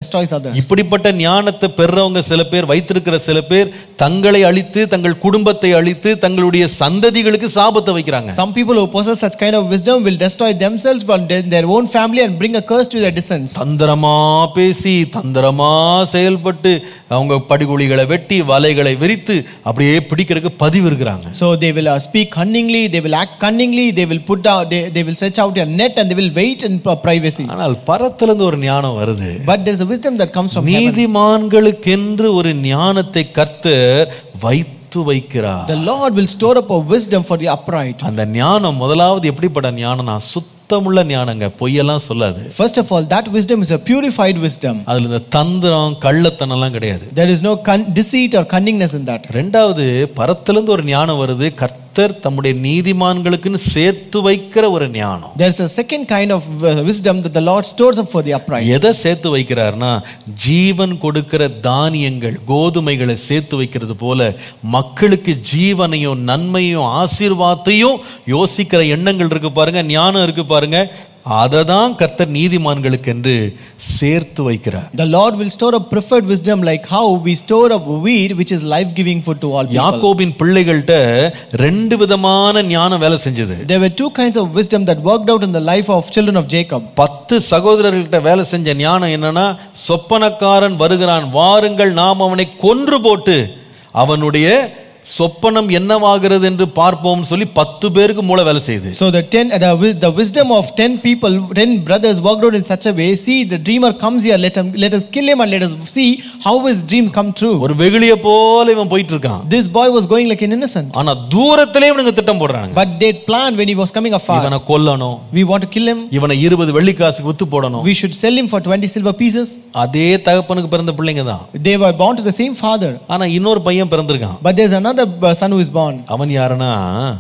destroys others. இப்படிப்பட்ட ஞானத்தை பெறவங்க சில பேர் வைத்திருக்கிற சில பேர் தங்களை அழித்து தங்கள் குடும்பத்தை அழித்து தங்களுடைய சந்ததிகளுக்கு சாபத்தை வைக்கிறாங்க Some people who possess such kind of wisdom will destroy themselves and their their own family and bring a curse to their descendants. தந்திரமா பேசி தந்திரமா செயல்பட்டு அவங்க படுகொலிகளை வெட்டி வலைகளை விரித்து அப்படியே பிடிக்கிறதுக்கு பதிவு இருக்கிறாங்க So they will uh, speak cunningly, they will act cunningly, they will put out, they, they will stretch out a net and they will wait in pri- privacy. ஆனால் பரத்திலிருந்து ஒரு ஞானம் வருது But there's a wisdom that comes from heaven. நீதிமான்களுக்கென்று ஒரு ஞானத்தை கர்த்தர் வைத்து வைக்கிறார் The Lord will store up a wisdom for the upright. அந்த ஞானம் முதலாவது எப்படிப்பட்ட ஞானம்னா சுத்தமுள்ள ஞானங்க பொய்யெல்லாம் சொல்லாது First of all, that wisdom is a purified wisdom. அதுல இந்த தந்திரம் கள்ளத்தனம்லாம் கிடையாது There is no con- deceit or cunningness in that. ரெண்டாவது பரத்திலிருந்து ஒரு ஞானம் வருது கர்த்தர் தம்முடைய நீதிமான்களுக்குன்னு சேர்த்து வைக்கிற ஒரு ஞானம் There's a second kind of uh, wisdom that the Lord stores up for the upright. எதை சேர்த்து வைக்கிறார்னா ஜீவன் கொடுக்கிற தானியங்கள் கோதுமைகளை சேர்த்து வைக்கிறது போல மக்களுக்கு ஜீவனையும் நன்மையும் ஆசீர்வாதத்தையும் யோசிக்கிற எண்ணங்கள் இருக்கு பாருங்க ஞானம் இருக்கு பாருங்க அதை தான் கர்த்தர் நீதிமான்களுக்கு என்று சேர்த்து வைக்கிறார் The Lord will store up preferred wisdom like how we store up wheat which is life-giving food to all people. யாக்கோபின் பிள்ளைகள்கிட்ட ரெண்டு விதமான ஞானம் வேலை செஞ்சது There were two kinds of wisdom that worked out in the life of children of Jacob. பத்து சகோதரர்கள்ட்ட வேலை செஞ்ச ஞானம் என்னன்னா சொப்பனக்காரன் வருகிறான் வாருங்கள் நாம் அவனை கொன்று போட்டு அவனுடைய சொப்பனம் என்னவாகிறது என்று பார்ப்போம் சொல்லி பத்து பேருக்கு மூளை வேலை செய்யுது So the ten, the, wi- the wisdom of ten people, ten brothers worked out in such a way. See, the dreamer comes here. Let him, let us kill him and let us see how his dream come true. ஒரு வெகுளிய போல இவன் போயிட்டு இருக்கான் This boy was going like an innocent, ஆனா தூரத்திலே இவனுங்க திட்டம் போடுறானுங்க but they planned when he was coming afar. இவனை கொல்லணும் We want to kill him. இவனை இருபது வெள்ளிக்காசுக்கு வித்து போடணும் We should sell him for twenty silver pieces. அதே தகப்பனுக்கு பிறந்த பிள்ளைங்க தான் They were born to the same father, ஆனா இன்னொரு பையன் பிறந்திருக்கான் but there's another uh, son who is born. அவன் யாருன்னா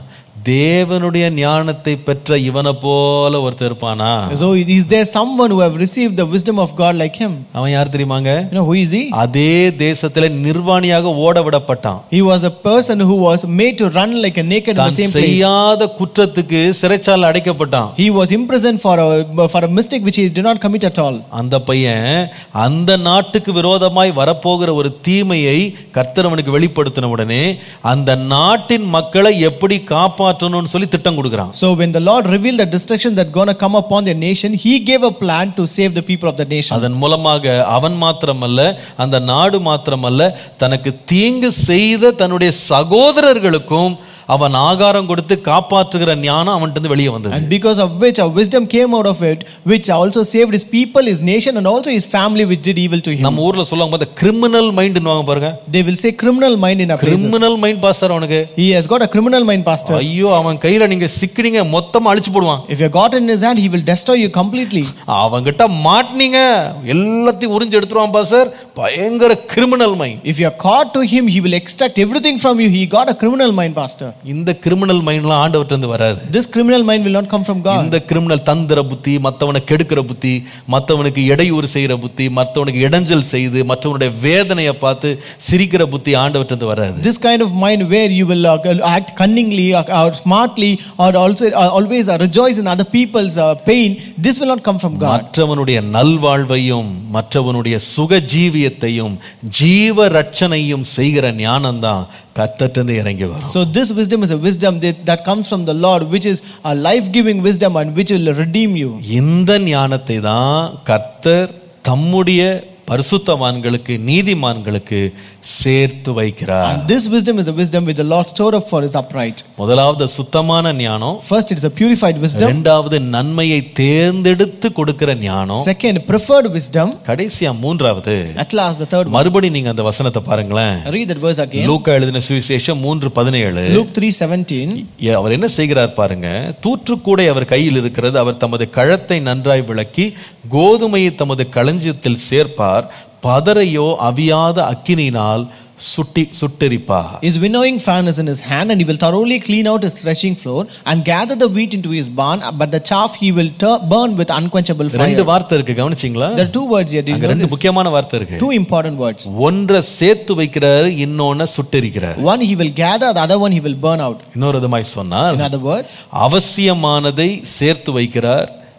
தேவனுடைய ஞானத்தை பெற்ற இவனை போல ஒருத்தர் இருப்பானா So is there someone who have received the wisdom of God like him? அவன் யார் தெரியுமாங்க You know who is he? அதே தேசத்துல நிர்வாணியாக ஓட விடப்பட்டான் He was a person who was made to run like a naked in the தான் same place. செய்யாத குற்றத்துக்கு சிறைச்சாலை அடைக்கப்பட்டான் He was imprisoned for a for a mistake which he did not commit at all. அந்த பையன் அந்த நாட்டுக்கு விரோதமாய் வரப்போகிற ஒரு தீமையை கர்த்தர் அவனுக்கு வெளிப்படுத்தின உடனே அந்த நாட்டின் மக்களை எப்படி காப்பாற்றணும்னு சொல்லி திட்டம் கொடுக்குறான் So when the Lord revealed the destruction that gonna come upon the nation, He gave a plan to save the people of the nation. அதன் மூலமாக அவன் மாத்திரமல்ல அந்த நாடு மாத்திரமல்ல தனக்கு தீங்கு செய்த தன்னுடைய சகோதரர்களுக்கும் அவன் ஆகாரம் கொடுத்து காப்பாற்றுகிற ஞானம் அவன்கிட்ட இருந்து வெளியே வந்தது And because of which a wisdom came out of it, which also saved his people, his nation, and also his family, which did evil to him. நம்ம ஊர்ல சொல்லுவாங்க பார்த்தா கிரிமினல் மைண்ட்னு வாங்க பாருங்க They will say criminal mind in a places. Criminal mind pastor அவனுக்கு He has got a criminal mind, pastor. ஐயோ அவன் கையில நீங்க சிக்கினீங்க மொத்தமா அழிச்சு போடுவான் If you got in his hand, he will destroy you completely. அவங்கிட்ட மாட்டினீங்க எல்லாத்தையும் உறிஞ்சு எடுத்துருவான் பாஸ்டர் பயங்கர criminal mind If you are caught to him, he will extract everything from you. He got a criminal mind, pastor. இந்த criminal மைண்ட்லாம் ஆண்டவர்ட்ட இருந்து வராது This criminal mind will not come from God. இந்த கிரிமினல் தந்திர புத்தி மத்தவனை கெடுக்கிற புத்தி மத்தவனுக்கு இடையூறு செய்யற புத்தி மத்தவனுக்கு இடைஞ்சல் செய்து மற்றவனுடைய வேதனையை பார்த்து சிரிக்கிற புத்தி ஆண்டவர்ட்ட இருந்து வராது This kind of mind where you will uh, act cunningly or, or smartly or also uh, always uh, rejoice in other people's uh, pain, this will not come from God. மற்றவனுடைய நல்வாழ்வையும் மற்றவனுடைய சுக ஜீவியத்தையும் ஜீவ ரட்சணையும் செய்கிற ஞானம்தான் கத்தட்டிருந்து இறங்கி வரும் So this wisdom is a wisdom that, that comes from the Lord, which is a life-giving wisdom and which will redeem you. இந்த ஞானத்தை தான் கர்த்தர் தம்முடைய பரிசுத்தவான்களுக்கு நீதிமான்களுக்கு சேர்த்து வைக்கிறார் And this wisdom is a wisdom which the Lord store up for his upright. முதலாவது சுத்தமான ஞானம் First, it is a purified wisdom. இரண்டாவது நன்மையை தேர்ந்தெடுத்து கொடுக்கிற ஞானம் Second, preferred wisdom. கடைசியா மூன்றாவது At last, the third one. மறுபடி நீங்க அந்த வசனத்தை பாருங்களேன் Read that verse again. லூக்கா எழுதின சுவிசேஷம் மூன்று பதினேழு Luke 3:17. ஏ, அவர் என்ன செய்கிறார் பாருங்க தூற்றுக்கூடை அவர் கையில் இருக்கிறது அவர் தமது கழத்தை நன்றாய் விளக்கி கோதுமையை தமது களஞ்சியத்தில் சேர்ப்பார் பதரையோ அவியாத அக்கினியினால் சுட்டி சுட்டெரிப்பார் His winnowing fan is in his hand, and he will thoroughly clean out his threshing floor and gather the wheat into his barn, but the chaff he will tur- burn with unquenchable ரெண்டு fire. வார்த்தை இருக்கு கவனிச்சிங்களா There are two words here. Do you அங்க ரெண்டு notice? முக்கியமான வார்த்தை இருக்கு Two important words. ஒன்றை சேர்த்து வைக்கிறாரு இன்னொன்னு சுட்டெரிக்கிறார் One he will gather, the other one he will burn out. இன்னொரு விதமாய் சொன்னால் In other words, அவசியமானதை சேர்த்து வைக்கிறார்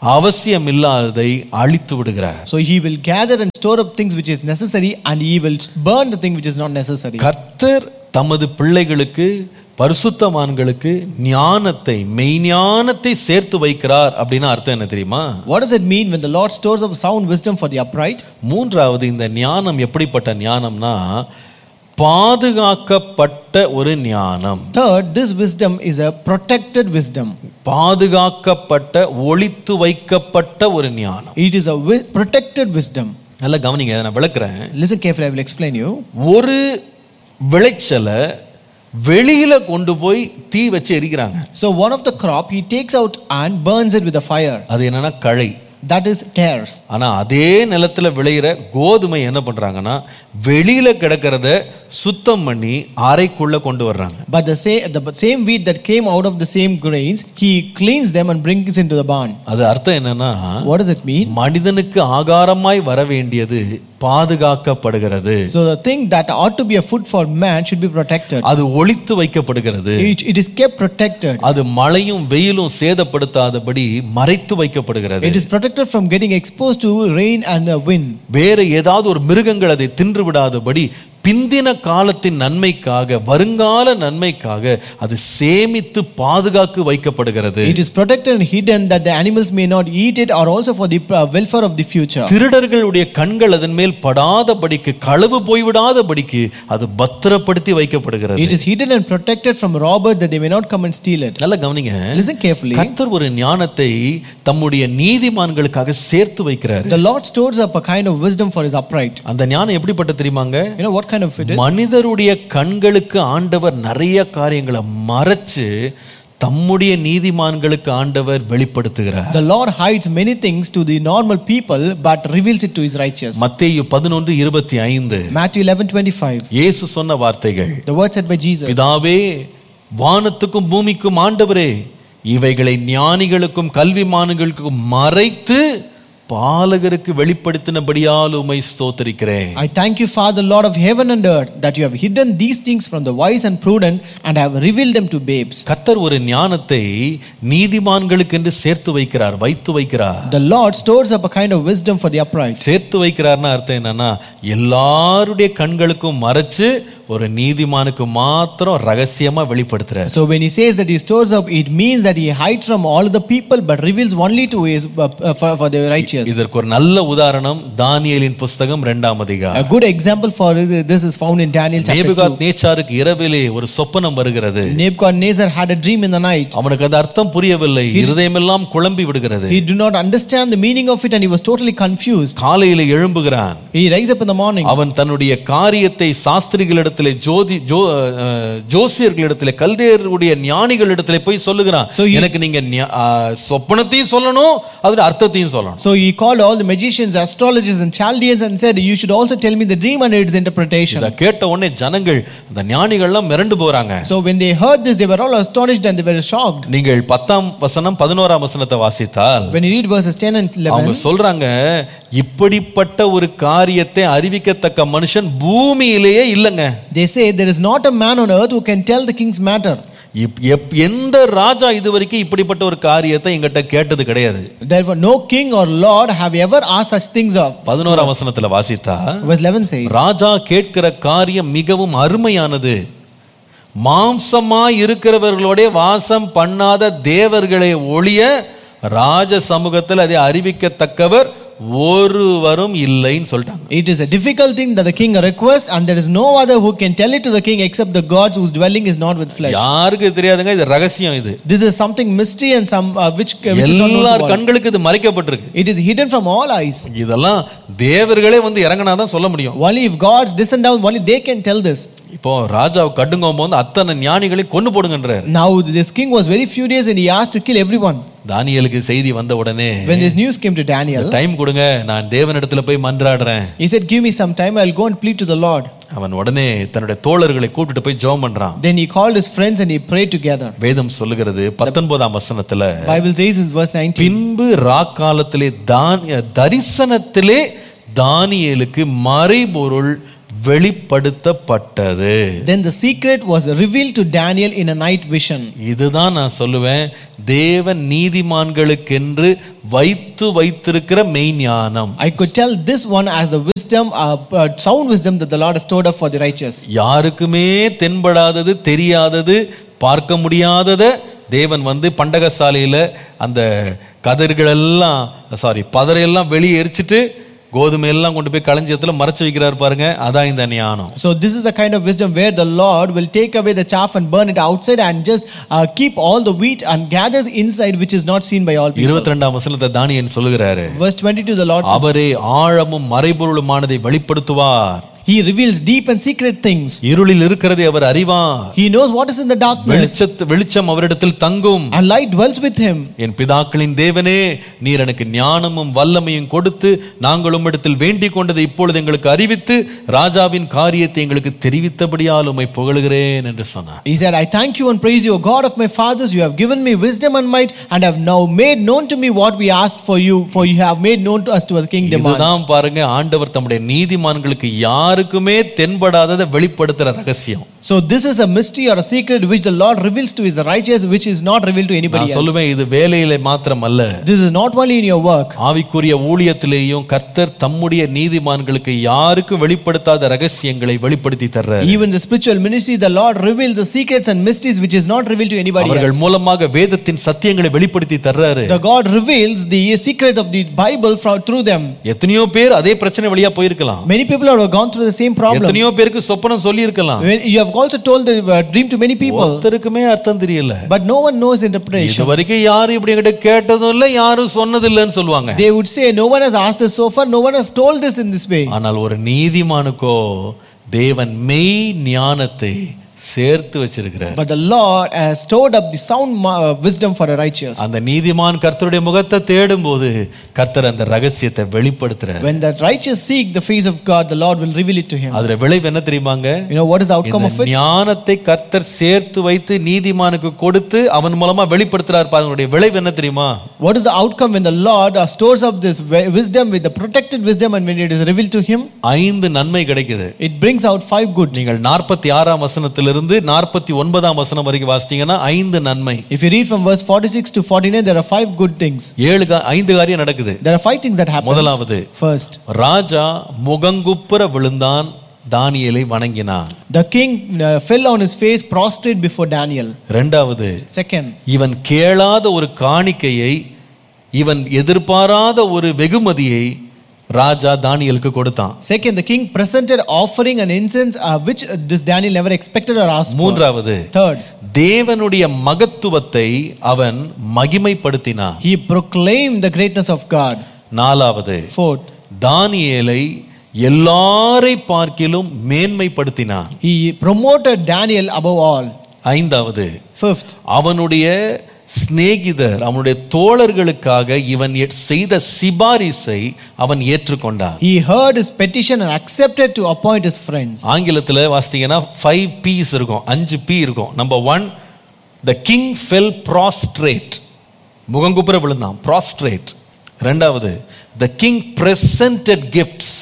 அவசியமில்லாததை அழித்து விடுகிறார் So he will gather and store up things which is necessary and he will burn the thing which is not necessary. கர்த்தர் தமது பிள்ளைகளுக்கு பரிசுத்தவான்களுக்கு ஞானத்தை மெய்ஞானத்தை சேர்த்து வைக்கிறார் அப்படின்னு அர்த்தம் என்ன தெரியுமா What does it mean when the Lord stores up sound wisdom for the upright? மூன்றாவது இந்த ஞானம் எப்படிப்பட்ட ஞானம்னா பாதுகாக்கப்பட்ட ஒரு ஞானம் Third, this wisdom is a protected wisdom. பாதுகாக்கப்பட்ட ஒளித்து வைக்கப்பட்ட ஒரு ஞானம் It is a wi- protected wisdom. நல்லா கவனிங்க நான் விளக்குறேன் Listen carefully, I will explain you. ஒரு விளைச்சலை வெளியில கொண்டு போய் தீ வச்சு எரிக்கிறாங்க So one of the crop he takes out and burns it with a fire. அது என்னன்னா களை That is tares. ஆனா அதே நிலத்துல விளையிற கோதுமை என்ன பண்றாங்கன்னா வெளியில கிடக்கிறத சுத்தம் பண்ணி அறைக்குள்ள கொண்டு வர்றாங்க But the same, the same wheat that came out of the same grains, he cleans them and brings into the barn. அது அர்த்தம் என்னன்னா What does it mean? மனிதனுக்கு ஆகாரமாய் வர வேண்டியது பாதுகாக்கப்படுகிறது So the thing that ought to be a food for man should be protected. அது ஒளித்து வைக்கப்படுகிறது It, it is kept protected. அது மழையும் வெயிலும் சேதப்படுத்தாதபடி மறைத்து வைக்கப்படுகிறது It is protected from getting exposed to rain and uh, wind. வேற ஏதாவது ஒரு மிருகங்கள் அதை தின்று விடாதபடி பிந்தின காலத்தின் நன்மைக்காக வருங்கால நன்மைக்காக அது சேமித்து பாதுகாத்து வைக்கப்படுகிறது It is protected and hidden that the animals may not eat it or also for the uh, welfare of the future. திருடர்களுடைய கண்கள் அதன் மேல் படாதபடிக்கு களவு போய்விடாதபடிக்கு அது பத்திரப்படுத்தி வைக்கப்படுகிறது It is hidden and protected from robbers that they may not come and steal it. நல்ல கவனிங்க Listen carefully. கர்த்தர் ஒரு ஞானத்தை தம்முடைய நீதிமான்களுக்காக சேர்த்து வைக்கிறார் The Lord stores up a kind of wisdom for his upright. அந்த ஞானம் எப்படிப்பட்ட தெரியுமாங்க You know what kind of it is? மனிதருடைய கண்களுக்கு ஆண்டவர் நிறைய காரியங்களை மறைச்சு தம்முடைய நீதிமான்களுக்கு ஆண்டவர் வெளிப்படுத்துகிறார் The Lord hides many things to the normal people but reveals it to his righteous. மத்தேயு பதினொன்று இருபத்தி ஐந்து Matthew 11 25. இயேசு சொன்ன வார்த்தைகள் The word said by Jesus. பிதாவே வானத்துக்கும் பூமிக்கும் ஆண்டவரே இவைகளை ஞானிகளுக்கும் கல்விமான்களுக்கும் மறைத்து பாலகருக்கு வெளிப்படுத்தினபடியால் உமை ஸ்தோத்தரிக்கிறேன் I thank you, Father, Lord of heaven and earth, that you have hidden these things from the wise and prudent and have revealed them to babes. கர்த்தர் ஒரு ஞானத்தை நீதிமான்களுக்கு என்று சேர்த்து வைக்கிறார் வைத்து வைக்கிறார் The Lord stores up a kind of wisdom for the upright. சேர்த்து வைக்கிறார்னா அர்த்தம் என்னன்னா எல்லாருடைய கண்களுக்கும் மறைச்சு ஒரு நீதிமானுக்கு மாத்திரம் ரகசியமா வெளிப்படுத்துறார் So when he says that he stores up, it means that he hides from all the people but reveals only to his uh, uh, for, for the righteous. இதற்கு ஒரு நல்ல உதாரணம் தானியேலின் புஸ்தகம் இரண்டாம் A அதிகாரம் good example for this is found in Daniel chapter 2. நேபுகாத் நேச்சாருக்கு இரவிலே ஒரு சொப்பனம் வருகிறது Nebuchadnezzar had a dream in the night. அவனுக்கு அந்த அர்த்தம் புரியவில்லை இருதயமெல்லாம் குழம்பி விடுகிறது He did not understand the meaning of it and he was totally confused. காலையில எழும்புகிறான் He rise up in the morning. அவன் தன்னுடைய காரியத்தை சாஸ்திரிகளிடத்திலே ஜோதி ஜோ அஹ், ஜோசியர்களிடத்திலே கல்தேயருடைய ஞானிகளிடத்திலே போய் சொல்லுகிறான் So he- எனக்கு நீங்க ஞா- அஹ், சொப்பனத்தையும் சொல்லணும் அதோட அர்த்தத்தையும் சொல்லணும் So he called all the magicians, astrologers, and Chaldeans and said, You should also tell me the dream and its interpretation. இதை கேட்ட உடனே ஜனங்கள் அந்த ஞானிகள்லாம் மிரண்டு போறாங்க So when they heard this, they were all astonished and they were shocked. நீங்கள் பத்தாம் வசனம் பதினோராம் வசனத்தை வாசித்தால் When you read verses 10 and 11, அவங்க சொல்றாங்க இப்படிப்பட்ட ஒரு காரியத்தை அறிவிக்கத்தக்க மனுஷன் பூமியிலேயே இல்லைங்க they say, There is not a man on earth who can tell the king's matter. இப்- எப்- எந்த ராஜா இது வரைக்கும் இப்படிப்பட்ட ஒரு காரியத்தை எங்கிட்ட கேட்டது கிடையாது Therefore, no king or lord have ever asked such things of. பதினோராம் வசனத்துல வாசித்தா Verse 11 says, ராஜா கேட்கிற காரியம் மிகவும் அருமையானது மாம்சமா இருக்கிறவர்களோட வாசம் பண்ணாத தேவர்களை ஒழிய ராஜ சமூகத்தில் அதை அறிவிக்கத்தக்கவர் ஒருவரும் இல்லைன்னு சொல்லிட்டாங்க It is a difficult thing that the king requests, and there is no other who can tell it to the king except the gods whose dwelling is not with flesh. யாருக்கு இது தெரியாதுங்க இது ரகசியம் இது This is something mystery and some uh, which, which is not known to எல்லார் all. கண்களுக்கு இது மறைக்கப்பட்டிருக்கு It is hidden from all eyes. இதெல்லாம் தேவர்களே வந்து இறங்கினாதான் சொல்ல முடியும் Only if gods descend down, only they can tell this. இப்போ ராஜாவை கட்டுங்கோம் போது அத்தனை ஞானிகளை கொண்டு போடுங்கன்றார் Now this king was very furious and he asked to kill everyone. தானியலுக்கு செய்தி வந்த உடனே When this news came to Daniel, time கொடுங்க நான் தேவனிடத்துல போய் மன்றாடுறேன் he said, "Give me some time. I'll go and plead to the Lord." அவன் உடனே தன்னுடைய தோழர்களை கூட்டிட்டு போய் ஜெபம் பண்றான் Then he called his friends and he prayed together. வேதம் சொல்லுகிறது பத்தொன்பதாம் வசனத்துல Bible says in verse 19. பின்பு ராக்காலத்திலே தான் தரிசனத்திலே தானியேலுக்கு மறைபொருள் வெளிப்படுத்தப்பட்டது Then the secret was revealed to Daniel in a night vision. இதுதான் நான் சொல்லுவேன் தேவன் நீதிமான்களுக்கென்று வைத்து வைத்திருக்கிற மெய்ஞானம் I could tell this one as the wisdom, uh, uh, sound wisdom that the Lord has stored up for the righteous. யாருக்குமே தென்படாதது தெரியாதது பார்க்க முடியாதத தேவன் வந்து பண்டகசாலையில அந்த கதிர்களெல்லாம் சாரி பதரையெல்லாம் வெளியே எரிச்சிட்டு கோதுமை எல்லாம் கொண்டு போய் களஞ்சியத்துல மறைச்சு வைக்கிறார் பாருங்க அதான் இந்த ஞானம் So this is the kind of wisdom where the Lord will take away the chaff and burn it outside and just uh, keep all the wheat and gathers inside which is not seen by all people. இருபத்தி ரெண்டாம் வசனத்தை தானியன் சொல்லுகிறாரு Verse 22 the Lord அவரே ஆழமும் மறைபொருளுமானதை வெளிப்படுத்துவார் he reveals deep and secret things. இருளில் இருக்கிறதை அவர் அறிவார் He knows what is in the darkness வெளிச்சத்து வெளிச்சம் அவரிடத்தில் தங்கும் and light dwells with him. என் பிதாக்களின் தேவனே நீர் எனக்கு ஞானமும் வல்லமையும் கொடுத்து நாங்கள் உம்மிடத்தில் வேண்டிக் கொண்டதை இப்பொழுது எங்களுக்கு அறிவித்து ராஜாவின் காரியத்தை எங்களுக்கு தெரிவித்தபடியால் உம்மை புகழுகிறேன் என்று சொன்னார் He said, I thank you and praise you, O God of my fathers. You have given me wisdom and might and have now made known to me what we asked for you, for you have made known to us to the kingdom. இதுதான் பாருங்க ஆண்டவர் தம்முடைய நீதிமான்களுக்கு யாருக்குமே தென்படாததை வெளிப்படுத்துற ரகசியம் So this is a mystery or a secret which the Lord reveals to his righteous, which is not revealed to anybody நான் else. சொல்லுவேன் இது வேலையில மாத்திரம் அல்ல This is not only in your work. ஆவிக்குரிய ஊழியத்திலேயும் கர்த்தர் தம்முடைய நீதிமான்களுக்கு யாருக்கும் வெளிப்படுத்தாத ரகசியங்களை வெளிப்படுத்தி தர்றார் Even the spiritual ministry, the Lord reveals the secrets and mysteries which is not revealed to anybody அவர்கள் else. மூலமாக வேதத்தின் சத்தியங்களை வெளிப்படுத்தி தர்றாரு The God reveals the secret of the Bible from, through them. எத்தனையோ பேர் அதே பிரச்சனை வழியா போயிருக்கலாம் Many people have gone through the same problem. எத்தனையோ பேருக்கு சொப்பனம் சொல்லி இருக்கலாம் When- You have also told the uh, dream to many people, ஒருத்தருக்குமே அர்த்தம் தெரியல but no one knows interpretation. இது வரைக்கும் யாரும் இப்படி என்கிட்ட கேட்டதும் இல்ல யாரும் சொன்னது இல்லைன்னு சொல்லுவாங்க They would say, No one has asked us so far, no one has told this in this way. ஆனால் ஒரு நீதிமானுக்கோ தேவன் மெய் ஞானத்தை சேர்த்து வச்சிருக்கிறார் But the Lord has stored up the sound ma- uh, wisdom for a righteous. அந்த நீதிமான் கர்த்தருடைய முகத்தை தேடும்போது கர்த்தர் அந்த ரகசியத்தை வெளிப்படுத்துறார் When the righteous seek the face of God, the Lord will reveal it to him. அதுல விளைவு என்ன தெரியுமாங்க You know what is the outcome of இந்த it? ஞானத்தை கர்த்தர் சேர்த்து வைத்து நீதிமானுக்கு கொடுத்து அவன் மூலமா வெளிப்படுத்துறார் பாருங்க விளைவு என்ன தெரியுமா What is the outcome when the Lord uh, stores up this wi- wisdom with the protected wisdom and when it is revealed to him? ஐந்து நன்மை கிடைக்குது It brings out five good. நீங்கள் நாற்பத்தி ஆறாம் வசனத்திலிருந்து நாற்பத்தி ஒன்பதாம் வசனம் வரைக்கும் வாசித்தீங்கன்னா ஐந்து நன்மை If you read from verse 46 to 49, there are five good things. ஏழு கா- ஐந்து காரியம் நடக்குது There are five things that happen. முதலாவது First, ராஜா முகங்குப்புற விழுந்தான் தானியேலை வணங்கினான் the king uh, fell on his face prostrate before Daniel. இரண்டாவது Second, இவன் கேளாத ஒரு காணிக்கையை இவன் எதிர்பாராத ஒரு வெகுமதியை ராஜா தானியலுக்கு கொடுத்தான் second, the king presented offering and incense uh, which uh, this Daniel never expected or asked for. மூன்றாவது Third, தேவனுடைய மகத்துவத்தை அவன் மகிமைப்படுத்தினான் he proclaimed the greatness of God. நாலாவது Fourth, தானியேலை எல்லாரை பார்க்கிலும் மேன்மைப்படுத்தினான் he promoted Daniel above all. ஐந்தாவது Fifth, அவனுடைய சிநேகிதர் அவனுடைய தோழர்களுக்காக இவன் எ- செய்த சிபாரிசை அவன் ஏற்றுக்கொண்டான் he heard his petition and accepted to appoint his friends. ஆங்கிலத்தில் வாசித்தீங்கன்னா ஃபைவ் பீஸ் இருக்கும் அஞ்சு பி இருக்கும் number one the king fell prostrate முகங்குப்புற விழுந்தான் ப்ராஸ்ட்ரேட் ரெண்டாவது த கிங் பிரசன்டட் கிஃப்ட்ஸ்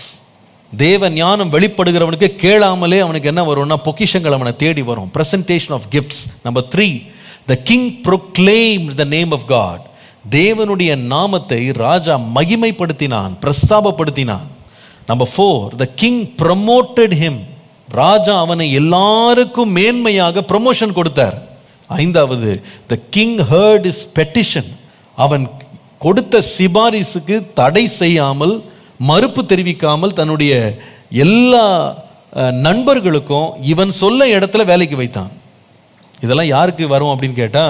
தேவ ஞானம் வெளிப்படுகிறவனுக்கு கேளாமலே அவனுக்கு என்ன வரும்னா பொக்கிஷங்கள் அவனை தேடி வரும் presentation of gifts number three the king proclaimed the name of God தேவனுடைய நாமத்தை ராஜா மகிமைப்படுத்தினான் பிரஸ்தாபப்படுத்தினான் number four the king promoted him ராஜா அவனை எல்லாருக்கும் மேன்மையாக ப்ரமோஷன் கொடுத்தார் ஐந்தாவது the king heard his petition அவன் கொடுத்த சிபாரிசுக்கு தடை செய்யாமல் மறுப்பு தெரிவிக்காமல் தன்னுடைய எல்லா அஹ், நண்பர்களுக்கும் இவன் சொல்ல இடத்துல வேலைக்கு வைத்தான் இதெல்லாம் யாருக்கு வரும் அப்படின்னு கேட்டா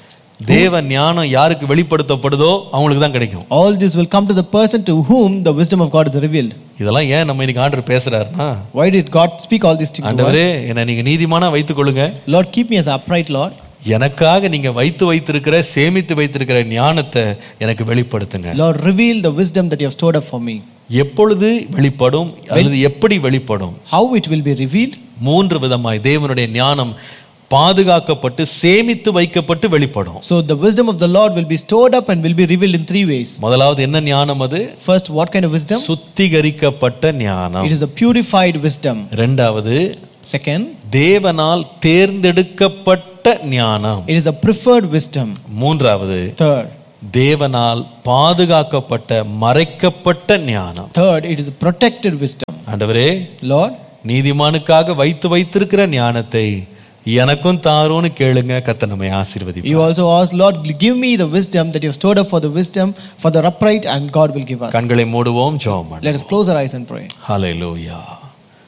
தேவ ஞானம் யாருக்கு வெளிப்படுத்தப்படுதோ அவங்களுக்கு தான் கிடைக்கும் All this will come to the person to whom the wisdom of God is revealed. இதெல்லாம் ஏன் நம்ம இன்னைக்கு ஆண்டர் பேசுறாருன்னா Why did God speak all these things to us? ஆண்டவரே என்னை நீங்க நீதிமானா வைத்துக் கொள்ளுங்க Lord, keep me as upright, Lord. எனக்காக நீங்க வைத்து வைத்திருக்கிற சேமித்து வைத்திருக்கிற ஞானத்தை எனக்கு வெளிப்படுத்துங்க Lord, reveal the wisdom that you have stored up for me. எப்பொழுது வெளிப்படும் அல்லது எப்படி வெளிப்படும் How it will be revealed? மூன்று விதமாய் தேவனுடைய ஞானம் பாதுகாக்கப்பட்டு சேமித்து வைக்கப்பட்டு வெளிப்படும் So the wisdom of the Lord will be stored up and will be revealed in three ways. முதலாவது என்ன ஞானம் அது First, what kind of wisdom? சுத்திகரிக்கப்பட்ட ஞானம் It is a purified wisdom. ரெண்டாவது Second, தேவனால் தேர்ந்தெடுக்கப்பட்ட ஞானம் it is a preferred wisdom. மூன்றாவது Third, தேவனால் பாதுகாக்கப்பட்ட மறைக்கப்பட்ட ஞானம் third, it is a protected wisdom. ஆண்டவரே Lord, நீதிமானுக்காக வைத்து வைத்திருக்கிற ஞானத்தை எனக்கும் தாரோன்னு கேளுங்க கத்த நம்மை ஆசீர்வதி you also ask, Lord, give me the wisdom that you have stored up for the wisdom for the upright, and God will give us. கண்களை மூடுவோம் ஜெபம் Let us close our eyes and pray. Hallelujah